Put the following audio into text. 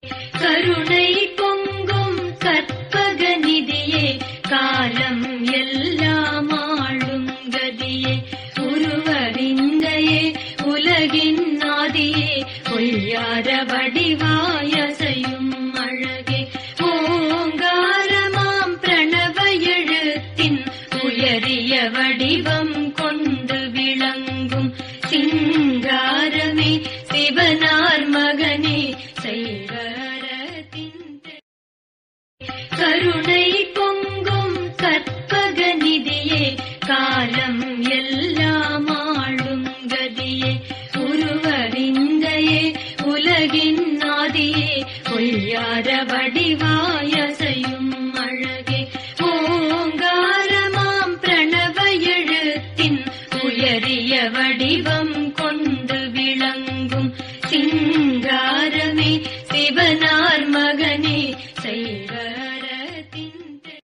கருணை பொங்கும் கற்பக நிதியே காலம் எல்லாம் ஆளும் கதியே உருவவிந்தையே உலகின் ஆதியே பொய்யார வடிவாயசையும் அழகே ஓங்காரமாம் பிரணவ எழுத்தின் உயரிய வடிவம் கொண்டு விளங்கும் சிங்காரமே சிவனார் மகனே செய்வரத்தின் கருணை பொங்கும் கற்பக நிதியே காலம் எல்லாம் ஆளும் கதியே உருவவிந்தையே உலகின் ஆதியே பொய்யார வடிவாயசையும் அழகே ஓங்காரமாம் பிரணவ எழுத்தின் உயரிய வடிவம் கொண்டு விளங்கும் சிங்காரமே சிவனார் மகனே செய்வ